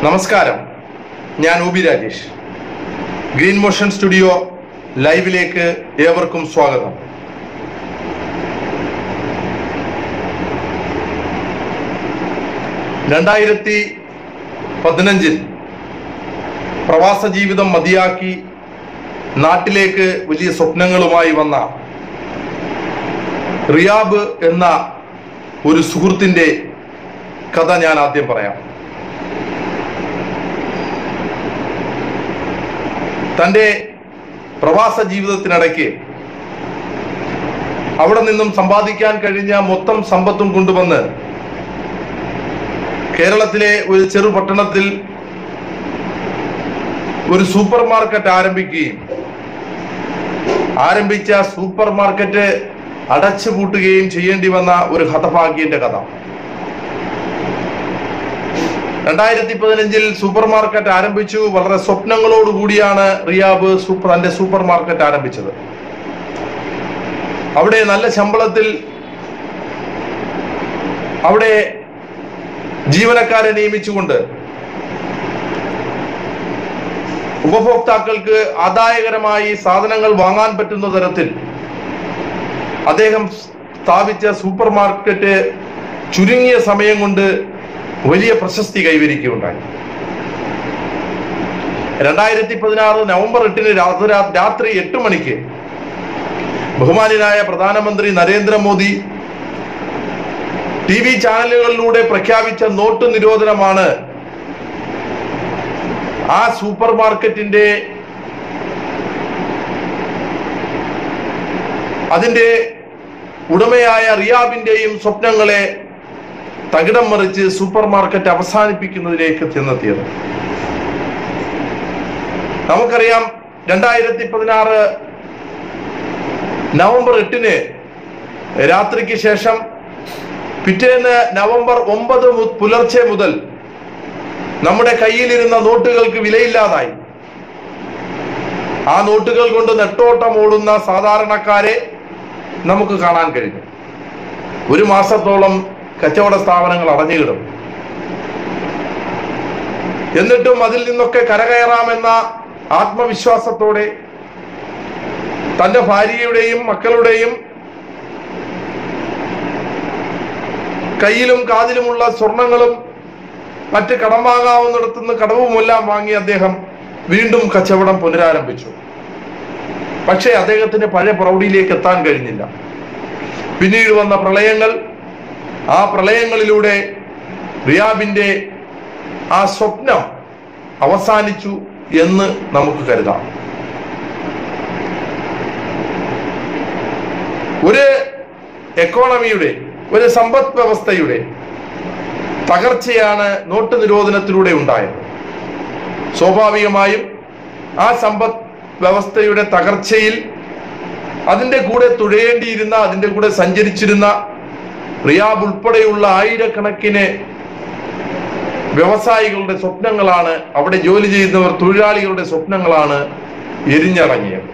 നമസ്കാരം ഞാൻ ഊബി രാജേഷ് ഗ്രീൻ മോഷൻ സ്റ്റുഡിയോ ലൈവിലേക്ക് ഏവർക്കും സ്വാഗതം രണ്ടായിരത്തി പതിനഞ്ചിൽ പ്രവാസ ജീവിതം മതിയാക്കി നാട്ടിലേക്ക് വലിയ സ്വപ്നങ്ങളുമായി വന്ന റിയാബ് എന്ന ഒരു സുഹൃത്തിന്റെ കഥ ഞാൻ ആദ്യം പറയാം തൻ്റെ പ്രവാസ ജീവിതത്തിനിടയ്ക്ക് അവിടെ നിന്നും സമ്പാദിക്കാൻ കഴിഞ്ഞ മൊത്തം സമ്പത്തും കൊണ്ടുവന്ന് കേരളത്തിലെ ഒരു ചെറു പട്ടണത്തിൽ ഒരു സൂപ്പർ മാർക്കറ്റ് ആരംഭിക്കുകയും ആരംഭിച്ച സൂപ്പർ മാർക്കറ്റ് അടച്ചു പൂട്ടുകയും ചെയ്യേണ്ടി വന്ന ഒരു ഹതഭാഗ്യന്റെ കഥ രണ്ടായിരത്തി പതിനഞ്ചിൽ സൂപ്പർ മാർക്കറ്റ് ആരംഭിച്ചു വളരെ സ്വപ്നങ്ങളോട് കൂടിയാണ് റിയാബ് സൂപ്പർ തന്റെ സൂപ്പർ മാർക്കറ്റ് ആരംഭിച്ചത് അവിടെ നല്ല ശമ്പളത്തിൽ അവിടെ ജീവനക്കാരെ നിയമിച്ചുകൊണ്ട് ഉപഭോക്താക്കൾക്ക് ആദായകരമായി സാധനങ്ങൾ വാങ്ങാൻ പറ്റുന്ന തരത്തിൽ അദ്ദേഹം സ്ഥാപിച്ച സൂപ്പർ മാർക്കറ്റ് ചുരുങ്ങിയ സമയം കൊണ്ട് വലിയ പ്രശസ്തി കൈവരിക്കുകയുണ്ടായി രണ്ടായിരത്തി പതിനാറ് നവംബർ എട്ടിന് രാത്രി- രാത്രി എട്ട് മണിക്ക് ബഹുമാനായ പ്രധാനമന്ത്രി നരേന്ദ്രമോദി ടി വി ചാനലുകളിലൂടെ പ്രഖ്യാപിച്ച നോട്ട് നിരോധനമാണ് ആ സൂപ്പർ മാർക്കറ്റിന്റെ അതിന്റെ ഉടമയായ റിയാബിന്റെയും സ്വപ്നങ്ങളെ തകിടം മറിച്ച് സൂപ്പർ മാർക്കറ്റ് അവസാനിപ്പിക്കുന്നതിലേക്ക് ചെന്നെത്തിയത് നമുക്കറിയാം രണ്ടായിരത്തി പതിനാറ് നവംബർ എട്ടിന് രാത്രിക്ക് ശേഷം പിറ്റേന്ന് നവംബർ ഒമ്പത് മു- പുലർച്ചെ മുതൽ നമ്മുടെ കയ്യിലിരുന്ന നോട്ടുകൾക്ക് വിലയില്ലാതായി ആ നോട്ടുകൾ കൊണ്ട് നെട്ടോട്ടം ഓടുന്ന സാധാരണക്കാരെ നമുക്ക് കാണാൻ കഴിഞ്ഞു ഒരു മാസത്തോളം കച്ചവട സ്ഥാപനങ്ങൾ അടഞ്ഞുകിടും എന്നിട്ടും അതിൽ നിന്നൊക്കെ കരകയറാമെന്ന ആത്മവിശ്വാസത്തോടെ തന്റെ ഭാര്യയുടെയും മക്കളുടെയും കയ്യിലും കാതിലുമുള്ള സ്വർണങ്ങളും മറ്റ് കടം വാങ്ങാവുന്നിടത്തുനിന്ന് കടവുമെല്ലാം വാങ്ങി അദ്ദേഹം വീണ്ടും കച്ചവടം പുനരാരംഭിച്ചു പക്ഷേ അദ്ദേഹത്തിന്റെ പഴയ പ്രൗഢിയിലേക്ക് എത്താൻ കഴിഞ്ഞില്ല പിന്നീട് വന്ന പ്രളയങ്ങൾ ആ പ്രളയങ്ങളിലൂടെ റിയാബിന്റെ ആ സ്വപ്നം അവസാനിച്ചു എന്ന് നമുക്ക് കരുതാം ഒരു എക്കോണമിയുടെ ഒരു സമ്പദ് വ്യവസ്ഥയുടെ തകർച്ചയാണ് നോട്ട് നിരോധനത്തിലൂടെ ഉണ്ടായത് സ്വാഭാവികമായും ആ സമ്പദ് വ്യവസ്ഥയുടെ തകർച്ചയിൽ അതിന്റെ കൂടെ തുഴയേണ്ടിയിരുന്ന അതിന്റെ കൂടെ സഞ്ചരിച്ചിരുന്ന റിയാബ് ഉൾപ്പെടെയുള്ള ആയിരക്കണക്കിന് വ്യവസായികളുടെ സ്വപ്നങ്ങളാണ് അവിടെ ജോലി ചെയ്യുന്നവർ തൊഴിലാളികളുടെ സ്വപ്നങ്ങളാണ് എരിഞ്ഞടങ്ങിയത്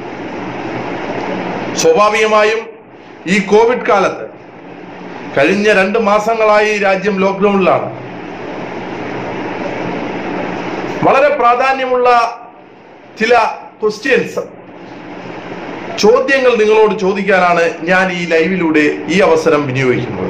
സ്വാഭാവികമായും ഈ കോവിഡ് കാലത്ത് കഴിഞ്ഞ രണ്ട് മാസങ്ങളായി രാജ്യം ലോക്ക്ഡൌണിലാണ് വളരെ പ്രാധാന്യമുള്ള ചില ക്വസ്റ്റ്യൻസ് ചോദ്യങ്ങൾ നിങ്ങളോട് ചോദിക്കാനാണ് ഞാൻ ഈ ലൈവിലൂടെ ഈ അവസരം വിനിയോഗിക്കുന്നത്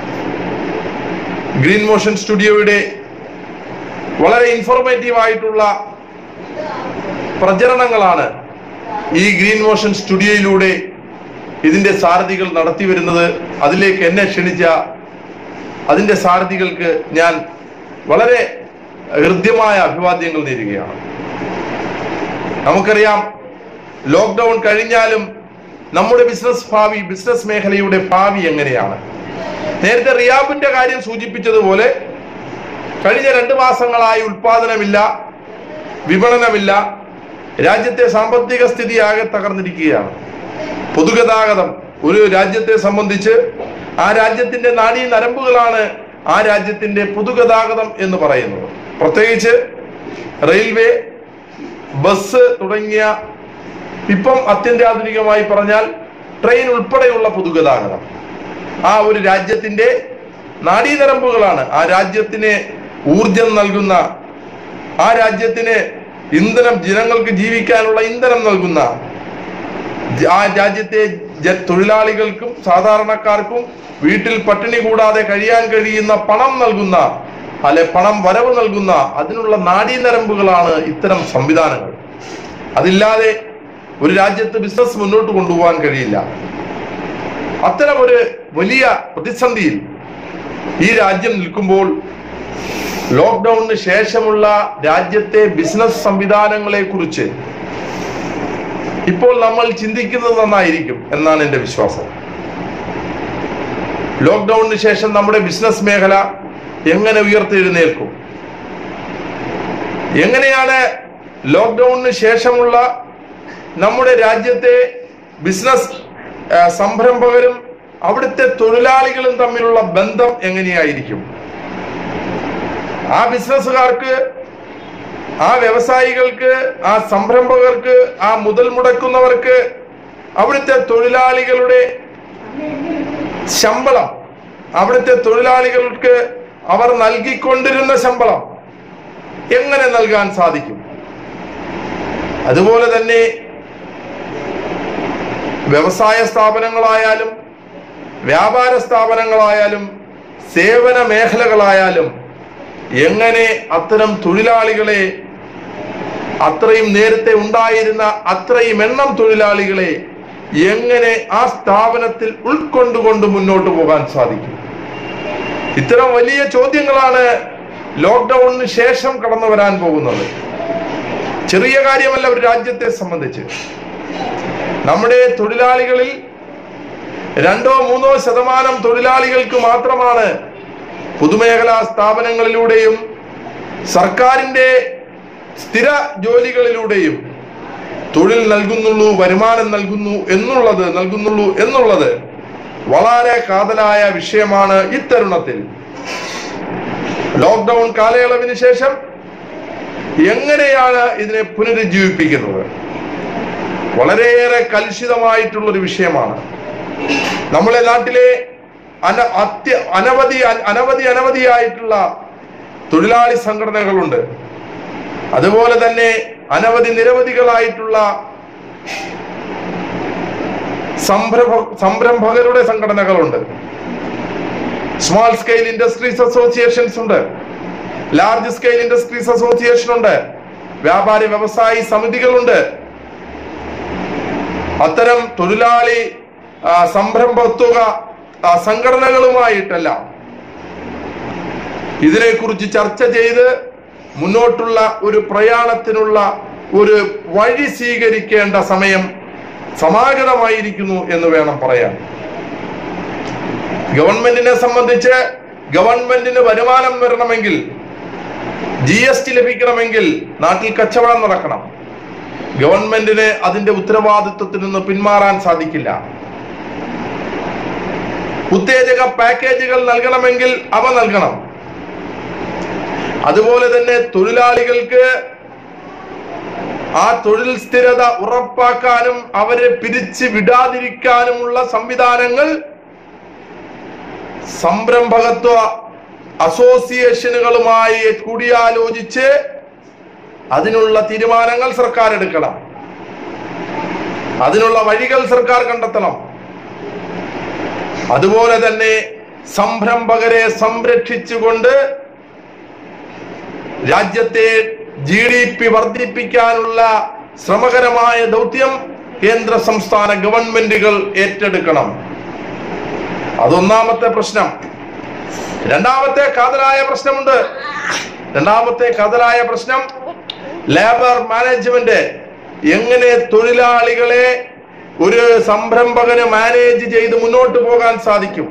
ഗ്രീൻ മോഷൻ സ്റ്റുഡിയോയുടെ വളരെ ഇൻഫോർമേറ്റീവ് ആയിട്ടുള്ള പ്രചരണങ്ങളാണ് ഈ ഗ്രീൻ മോഷൻ സ്റ്റുഡിയോയിലൂടെ ഇതിന്റെ സാരഥികൾ നടത്തി വരുന്നത് അതിലേക്ക് എന്നെ ക്ഷണിച്ച അതിന്റെ സാരഥികൾക്ക് ഞാൻ വളരെ ഹൃദ്യമായ അഭിവാദ്യങ്ങൾ നേരുകയാണ് നമുക്കറിയാം ലോക്ക്ഡൗൺ കഴിഞ്ഞാലും നമ്മുടെ ബിസിനസ് ഭാവി ബിസിനസ് മേഖലയുടെ ഭാവി എങ്ങനെയാണ് നേരത്തെ റിയാബിന്റെ കാര്യം സൂചിപ്പിച്ചതുപോലെ കഴിഞ്ഞ രണ്ട് മാസങ്ങളായി ഉൽപാദനമില്ല വിപണനമില്ല രാജ്യത്തെ സാമ്പത്തിക സ്ഥിതി ആകെ തകർന്നിരിക്കുകയാണ് പൊതുഗതാഗതം ഒരു രാജ്യത്തെ സംബന്ധിച്ച് ആ രാജ്യത്തിന്റെ നാഡീ നരമ്പുകളാണ് ആ രാജ്യത്തിന്റെ പൊതുഗതാഗതം എന്ന് പറയുന്നത് പ്രത്യേകിച്ച് റെയിൽവേ ബസ് തുടങ്ങിയ ഇപ്പം അത്യന്താധുനികമായി പറഞ്ഞാൽ ട്രെയിൻ ഉൾപ്പെടെയുള്ള പൊതുഗതാഗതം ആ ഒരു രാജ്യത്തിന്റെ നാഡീനരമ്പുകളാണ് ആ രാജ്യത്തിന് ഊർജം നൽകുന്ന ആ രാജ്യത്തിന് ഇന്ധനം ജനങ്ങൾക്ക് ജീവിക്കാനുള്ള ഇന്ധനം നൽകുന്ന ആ രാജ്യത്തെ ജ- തൊഴിലാളികൾക്കും സാധാരണക്കാർക്കും വീട്ടിൽ പട്ടിണി കൂടാതെ കഴിയാൻ കഴിയുന്ന പണം നൽകുന്ന അല്ലെ പണം വരവ് നൽകുന്ന അതിനുള്ള നാഡീനരമ്പുകളാണ് ഇത്തരം സംവിധാനങ്ങൾ അതില്ലാതെ ഒരു രാജ്യത്ത് ബിസിനസ് മുന്നോട്ട് കൊണ്ടുപോകാൻ കഴിയില്ല അത്തരം ഒരു വലിയ പ്രതിസന്ധിയിൽ ഈ രാജ്യം നിൽക്കുമ്പോൾ ലോക്ക്ഡൌണിന് ശേഷമുള്ള രാജ്യത്തെ ബിസിനസ് സംവിധാനങ്ങളെ കുറിച്ച് ഇപ്പോൾ നമ്മൾ ചിന്തിക്കുന്നത് നന്നായിരിക്കും എന്നാണ് എൻ്റെ വിശ്വാസം ലോക്ക്ഡൌണിന് ശേഷം നമ്മുടെ ബിസിനസ് മേഖല എങ്ങനെ ഉയർത്തെഴുന്നേൽക്കും എങ്ങനെയാണ് ലോക്ക്ഡൌണിന് ശേഷമുള്ള നമ്മുടെ രാജ്യത്തെ ബിസിനസ് ആ, സംരംഭകരും അവിടുത്തെ തൊഴിലാളികളും തമ്മിലുള്ള ബന്ധം എങ്ങനെയായിരിക്കും ആ ബിസിനസ്സുകാർക്ക് ആ വ്യവസായികൾക്ക് ആ സംരംഭകർക്ക് ആ മുതൽ മുടക്കുന്നവർക്ക് അവിടുത്തെ തൊഴിലാളികളുടെ ശമ്പളം അവിടുത്തെ തൊഴിലാളികൾക്ക് അവർ നൽകിക്കൊണ്ടിരുന്ന ശമ്പളം എങ്ങനെ നൽകാൻ സാധിക്കും അതുപോലെ തന്നെ വ്യവസായ സ്ഥാപനങ്ങളായാലും വ്യാപാര സ്ഥാപനങ്ങളായാലും സേവന മേഖലകളായാലും എങ്ങനെ അത്തരം തൊഴിലാളികളെ അത്രയും നേരത്തെ ഉണ്ടായിരുന്ന അത്രയും എണ്ണം തൊഴിലാളികളെ എങ്ങനെ ആ സ്ഥാപനത്തിൽ ഉൾക്കൊണ്ടുകൊണ്ട് മുന്നോട്ട് പോകാൻ സാധിക്കും ഇത്തരം വലിയ ചോദ്യങ്ങളാണ് ലോക്ക്ഡൌണിന് ശേഷം കടന്നു വരാൻ പോകുന്നത് ചെറിയ കാര്യമല്ല ഒരു രാജ്യത്തെ സംബന്ധിച്ച് നമ്മുടെ തൊഴിലാളികളിൽ രണ്ടോ മൂന്നോ ശതമാനം തൊഴിലാളികൾക്ക് മാത്രമാണ് പൊതുമേഖലാ സ്ഥാപനങ്ങളിലൂടെയും സർക്കാരിന്റെ സ്ഥിര ജോലികളിലൂടെയും തൊഴിൽ നൽകുന്നുള്ളൂ വരുമാനം നൽകുന്നു എന്നുള്ളത് നൽകുന്നുള്ളൂ എന്നുള്ളത് വളരെ കാതലായ വിഷയമാണ് ഇത്തരുണത്തിൽ ലോക്ക്ഡൌൺ കാലയളവിന് ശേഷം എങ്ങനെയാണ് ഇതിനെ പുനരുജ്ജീവിപ്പിക്കുന്നത് വളരെയേറെ കലുഷിതമായിട്ടുള്ള ഒരു വിഷയമാണ് നമ്മളെ നാട്ടിലെ അന അത്യ അനവധി അ- അനവധി അനവധിയായിട്ടുള്ള തൊഴിലാളി സംഘടനകളുണ്ട് അതുപോലെ തന്നെ അനവധി നിരവധികളായിട്ടുള്ള സംരംഭ സംരംഭകരുടെ സംഘടനകളുണ്ട് സ്മാൾ സ്കെയിൽ ഇൻഡസ്ട്രീസ് അസോസിയേഷൻസ് ഉണ്ട് ലാർജ് സ്കെയിൽ ഇൻഡസ്ട്രീസ് അസോസിയേഷൻ ഉണ്ട് വ്യാപാരി വ്യവസായി സമിതികളുണ്ട് അത്തരം തൊഴിലാളി ആ, സംരംഭത്വക ആ, സംഘടനകളുമായിട്ടെല്ലാം ഇതിനെക്കുറിച്ച് ചർച്ച ചെയ്ത് മുന്നോട്ടുള്ള ഒരു പ്രയാണത്തിനുള്ള ഒരു വഴി സ്വീകരിക്കേണ്ട സമയം സമാഗതമായിരിക്കുന്നു എന്ന് വേണം പറയാൻ ഗവൺമെന്റിനെ സംബന്ധിച്ച് ഗവൺമെന്റിന് വരുമാനം വരണമെങ്കിൽ ജി എസ് ടി ലഭിക്കണമെങ്കിൽ നാട്ടിൽ കച്ചവടം നടക്കണം ഗവൺമെന്റിന് അതിന്റെ ഉത്തരവാദിത്വത്തിൽ നിന്ന് പിന്മാറാൻ സാധിക്കില്ല ഉത്തേജക പാക്കേജുകൾ നൽകണമെങ്കിൽ അവ നൽകണം അതുപോലെ തന്നെ തൊഴിലാളികൾക്ക് ആ തൊഴിൽ സ്ഥിരത ഉറപ്പാക്കാനും അവരെ പിരിച്ച് വിടാതിരിക്കാനുമുള്ള സംവിധാനങ്ങൾ സംരംഭകത്വ അസോസിയേഷനുകളുമായി കൂടിയാലോചിച്ച് അതിനുള്ള തീരുമാനങ്ങൾ സർക്കാർ എടുക്കണം അതിനുള്ള വഴികൾ സർക്കാർ കണ്ടെത്തണം അതുപോലെ തന്നെ സംരംഭകരെ സംരക്ഷിച്ചുകൊണ്ട് രാജ്യത്തെ ജി ഡി പി വർദ്ധിപ്പിക്കാനുള്ള ശ്രമകരമായ ദൗത്യം കേന്ദ്ര സംസ്ഥാന ഗവൺമെന്റുകൾ ഏറ്റെടുക്കണം അതൊന്നാമത്തെ പ്രശ്നം രണ്ടാമത്തെ കാതലായ പ്രശ്നമുണ്ട് രണ്ടാമത്തെ കാതലായ പ്രശ്നം ലേബർ മാനേജ്മെന്റ് എങ്ങനെ തൊഴിലാളികളെ ഒരു സംരംഭകന് മാനേജ് ചെയ്ത് മുന്നോട്ട് പോകാൻ സാധിക്കും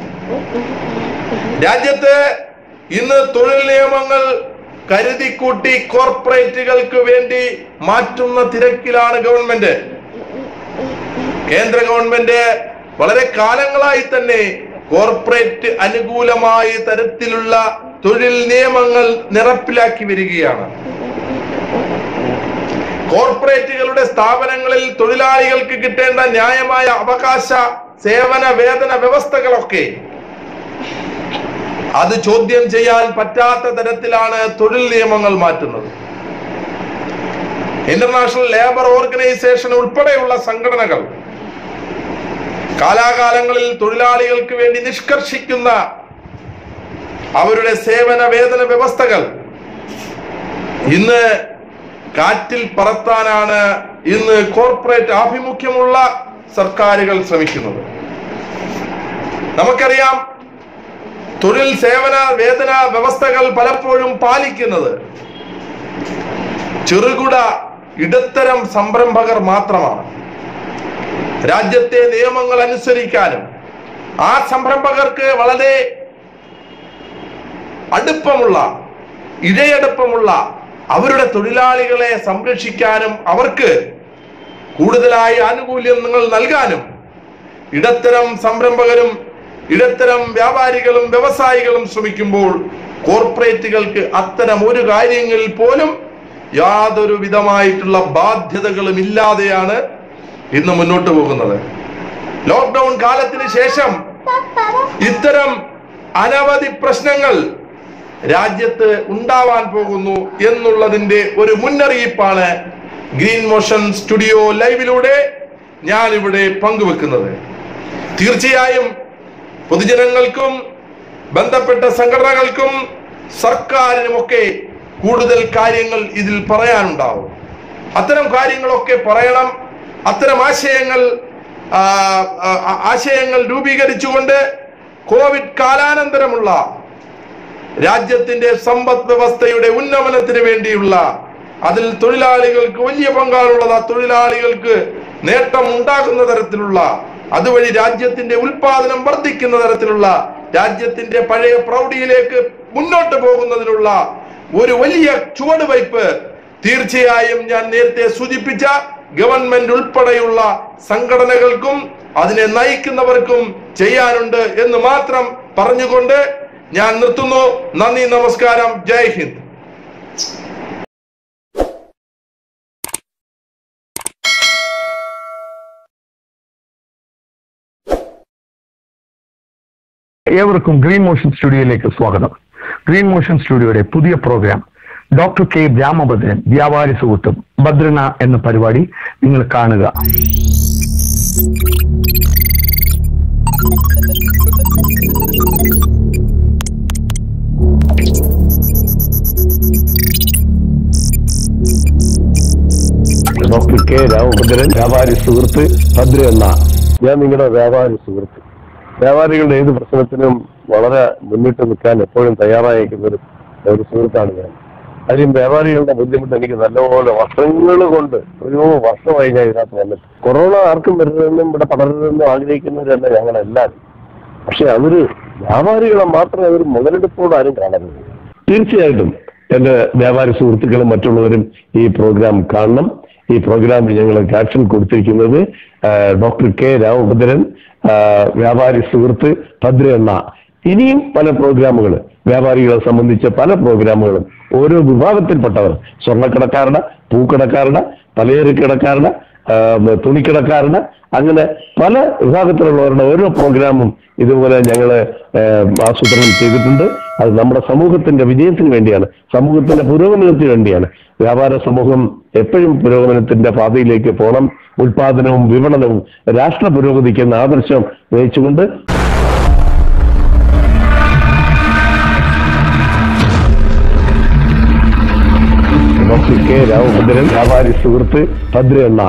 രാജ്യത്ത് ഇന്ന് തൊഴിൽ നിയമങ്ങൾ കരുതിക്കൂട്ടി കോർപ്പറേറ്റുകൾക്ക് വേണ്ടി മാറ്റുന്ന തിരക്കിലാണ് ഗവൺമെന്റ് കേന്ദ്ര ഗവൺമെന്റ് വളരെ കാലങ്ങളായി തന്നെ കോർപ്പറേറ്റ് അനുകൂലമായ തരത്തിലുള്ള തൊഴിൽ നിയമങ്ങൾ നിറപ്പിലാക്കി വരികയാണ് കോർപ്പറേറ്റുകളുടെ സ്ഥാപനങ്ങളിൽ തൊഴിലാളികൾക്ക് കിട്ടേണ്ട ന്യായമായ അവകാശ സേവന വേതന വ്യവസ്ഥകളൊക്കെ അത് ചോദ്യം ചെയ്യാൻ പറ്റാത്ത തരത്തിലാണ് തൊഴിൽ നിയമങ്ങൾ മാറ്റുന്നത് ഇന്റർനാഷണൽ ലേബർ ഓർഗനൈസേഷൻ ഉൾപ്പെടെയുള്ള സംഘടനകൾ കാലാകാലങ്ങളിൽ തൊഴിലാളികൾക്ക് വേണ്ടി നിഷ്കർഷിക്കുന്ന അവരുടെ സേവന വേതന വ്യവസ്ഥകൾ ഇന്ന് കാറ്റിൽ പറത്താനാണ് ഇന്ന് കോർപ്പറേറ്റ് ആഭിമുഖ്യമുള്ള സർക്കാരുകൾ ശ്രമിക്കുന്നത് നമുക്കറിയാം തൊഴിൽ സേവന വേതന വ്യവസ്ഥകൾ പലപ്പോഴും പാലിക്കുന്നത് ചെറുകിട ഇടത്തരം സംരംഭകർ മാത്രമാണ് രാജ്യത്തെ നിയമങ്ങൾ അനുസരിക്കാനും ആ സംരംഭകർക്ക് വളരെ അടുപ്പമുള്ള ഇഴയടുപ്പമുള്ള അവരുടെ തൊഴിലാളികളെ സംരക്ഷിക്കാനും അവർക്ക് കൂടുതലായി ആനുകൂല്യങ്ങൾ നൽകാനും ഇടത്തരം സംരംഭകരും ഇടത്തരം വ്യാപാരികളും വ്യവസായികളും ശ്രമിക്കുമ്പോൾ കോർപ്പറേറ്റുകൾക്ക് അത്തരം ഒരു കാര്യങ്ങളിൽ പോലും യാതൊരു വിധമായിട്ടുള്ള ബാധ്യതകളും ഇല്ലാതെയാണ് ഇന്ന് മുന്നോട്ട് പോകുന്നത് ലോക്ക്ഡൌൺ കാലത്തിന് ശേഷം ഇത്തരം അനവധി പ്രശ്നങ്ങൾ രാജ്യത്ത് ഉണ്ടാവാൻ പോകുന്നു എന്നുള്ളതിന്റെ ഒരു മുന്നറിയിപ്പാണ് ഗ്രീൻ മോഷൻ സ്റ്റുഡിയോ ലൈവിലൂടെ ഞാൻ ഇവിടെ പങ്കുവെക്കുന്നത് തീർച്ചയായും പൊതുജനങ്ങൾക്കും ബന്ധപ്പെട്ട സംഘടനകൾക്കും സർക്കാരിനുമൊക്കെ കൂടുതൽ കാര്യങ്ങൾ ഇതിൽ പറയാനുണ്ടാവും അത്തരം കാര്യങ്ങളൊക്കെ പറയണം അത്തരം ആശയങ്ങൾ ആ, ആ, ആശയങ്ങൾ രൂപീകരിച്ചുകൊണ്ട് കോവിഡ് കാലാനന്തരമുള്ള രാജ്യത്തിന്റെ സമ്പദ് വ്യവസ്ഥയുടെ ഉന്നമനത്തിന് വേണ്ടിയുള്ള അതിൽ തൊഴിലാളികൾക്ക് വലിയ പങ്കാണുള്ളത് ആ തൊഴിലാളികൾക്ക് നേട്ടം ഉണ്ടാകുന്ന തരത്തിലുള്ള അതുവഴി രാജ്യത്തിന്റെ ഉൽപാദനം വർദ്ധിക്കുന്ന തരത്തിലുള്ള രാജ്യത്തിന്റെ പഴയ പ്രൗഢിയിലേക്ക് മുന്നോട്ട് പോകുന്നതിനുള്ള ഒരു വലിയ ചുവടുവയ്പ് തീർച്ചയായും ഞാൻ നേരത്തെ സൂചിപ്പിച്ച ഗവൺമെന്റ് ഉൾപ്പെടെയുള്ള സംഘടനകൾക്കും അതിനെ നയിക്കുന്നവർക്കും ചെയ്യാനുണ്ട് എന്ന് മാത്രം പറഞ്ഞുകൊണ്ട് ഞാൻ നിർത്തുന്നു നന്ദി നമസ്കാരം ജയ് ഹിന്ദ് ഏവർക്കും ഗ്രീൻ മോഷൻ സ്റ്റുഡിയോയിലേക്ക് സ്വാഗതം ഗ്രീൻ മോഷൻ സ്റ്റുഡിയോയുടെ പുതിയ പ്രോഗ്രാം ഡോക്ടർ കെ രാമഭദ്രൻ വ്യാപാരി സുഹൃത്തും ഭദ്രന എന്ന പരിപാടി നിങ്ങൾ കാണുക ഡോക്ടർ കെ രാമഭദ്രൻ വ്യാപാരി സുഹൃത്ത് ഭദ്ര എന്ന ഞാൻ നിങ്ങളുടെ വ്യാപാരി സുഹൃത്ത് വ്യാപാരികളുടെ ഏത് പ്രശ്നത്തിനും വളരെ മുന്നിട്ട് നിൽക്കാൻ എപ്പോഴും തയ്യാറായിരിക്കുന്ന ഒരു ഒരു സുഹൃത്താണ് ഞാൻ കാര്യം വ്യാപാരികളുടെ ബുദ്ധിമുട്ട് എനിക്ക് നല്ലപോലെ വർഷങ്ങൾ കൊണ്ട് ഒരു വർഷമായി ഞാൻ ഇതിനകത്ത് വന്നിട്ട് കൊറോണ ആർക്കും വരുന്നതെന്നും ഇവിടെ പടരുതെന്നും ആഗ്രഹിക്കുന്നവരല്ല ഞങ്ങളെല്ലാവരും പക്ഷെ അതൊരു വ്യാപാരികളെ മാത്രം അതൊരു മുതലെടുപ്പോട് ആരും കാണരുത് തീർച്ചയായിട്ടും എന്റെ വ്യാപാരി സുഹൃത്തുക്കളും മറ്റുള്ളവരും ഈ പ്രോഗ്രാം കാണണം ഈ പ്രോഗ്രാമിൽ ഞങ്ങൾ ക്യാപ്ഷൻ കൊടുത്തിരിക്കുന്നത് ആ, ഡോക്ടർ കെ രാമഭദ്രൻ ആ, വ്യാപാരി സുഹൃത്ത് ഭദ്ര എന്ന ഇനിയും പല പ്രോഗ്രാമുകൾ വ്യാപാരികളെ സംബന്ധിച്ച പല പ്രോഗ്രാമുകളും ഓരോ വിഭാഗത്തിൽപ്പെട്ടവർ സ്വർണ്ണക്കടക്കാരുടെ പൂക്കടക്കാരുടെ പലചരക്കിടക്കാരുടെ ആ, തുണിക്കിടക്കാരുടെ അങ്ങനെ പല വിഭാഗത്തിലുള്ളവരുടെ ഓരോ പ്രോഗ്രാമും ഇതുപോലെ ഞങ്ങൾ ആസൂത്രണം ചെയ്തിട്ടുണ്ട് അത് നമ്മുടെ സമൂഹത്തിന്റെ വിജയത്തിന് വേണ്ടിയാണ് സമൂഹത്തിന്റെ പുരോഗമനത്തിന് വേണ്ടിയാണ് വ്യാപാര സമൂഹം എപ്പോഴും പുരോഗമനത്തിന്റെ പാതയിലേക്ക് പോകണം ഉൽപാദനവും വിപണനവും രാഷ്ട്ര പുരോഗതിക്ക് എന്ന ആദർശം നയിച്ചുകൊണ്ട് ഡോക്ടർ കെ രാമഭദ്രൻ വ്യാപാരി സുഹൃത്ത് ഭദ്ര എന്ന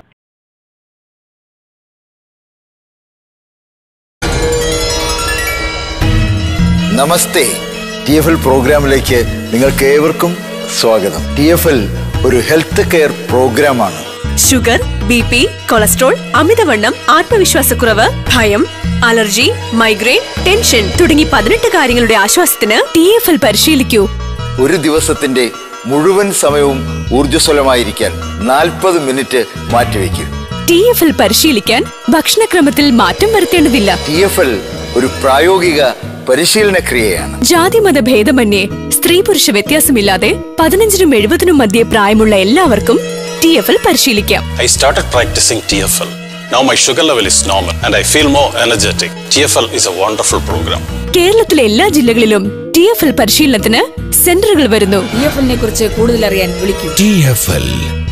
നമസ്തേ ടി എഫ് എൽ പ്രോഗ്രാമിലേക്ക് നിങ്ങൾക്ക് ഏവർക്കും സ്വാഗതം ടി എഫ് എൽ ഒരു ഹെൽത്ത് കെയർ പ്രോഗ്രാമാണ് ഷുഗർ ബി പി കൊളസ്ട്രോൾ അമിതവണ്ണം ആത്മവിശ്വാസക്കുറവ് ഭയം അലർജി മൈഗ്രെയിൻ ടെൻഷൻ തുടങ്ങി പതിനെട്ട് കാര്യങ്ങളുടെ ആശ്വാസത്തിന് ടി എഫ് എൽ പരിശീലിക്കൂ ഒരു ദിവസത്തിന്റെ മുഴുവൻ സമയവും ഊർജ്ജസ്വലമായിരിക്കാൻ നാൽപ്പത് മിനിറ്റ് മാറ്റിവെക്കൂ ടി എഫ് എൽ പരിശീലിക്കാൻ ഭക്ഷണക്രമത്തിൽ മാറ്റം വരുത്തേണ്ടതില്ല ടി എഫ് എൽ ഒരു പ്രായോഗിക പരിശീലന ക്രിയയാണ് ജാതിമത ഭേദമന്യേ സ്ത്രീ പുരുഷ വ്യത്യാസമില്ലാതെ പതിനഞ്ചിനും എഴുപതിനും മധ്യേ പ്രായമുള്ള എല്ലാവർക്കും ടി എഫ് എൽ പരിശീലിക്കാം I started practicing TFL Now my sugar level is normal and I feel more energetic. TFL is a wonderful program. കേരളത്തിലെ എല്ലാ ജില്ലകളിലും ടി എഫ് എൽ പരിശീലനത്തിന് സെന്ററുകൾ വരുന്നു ഡി എഫ് എല്ലിനെ കുറിച്ച് കൂടുതൽ അറിയാൻ വിളിക്കൂ TFL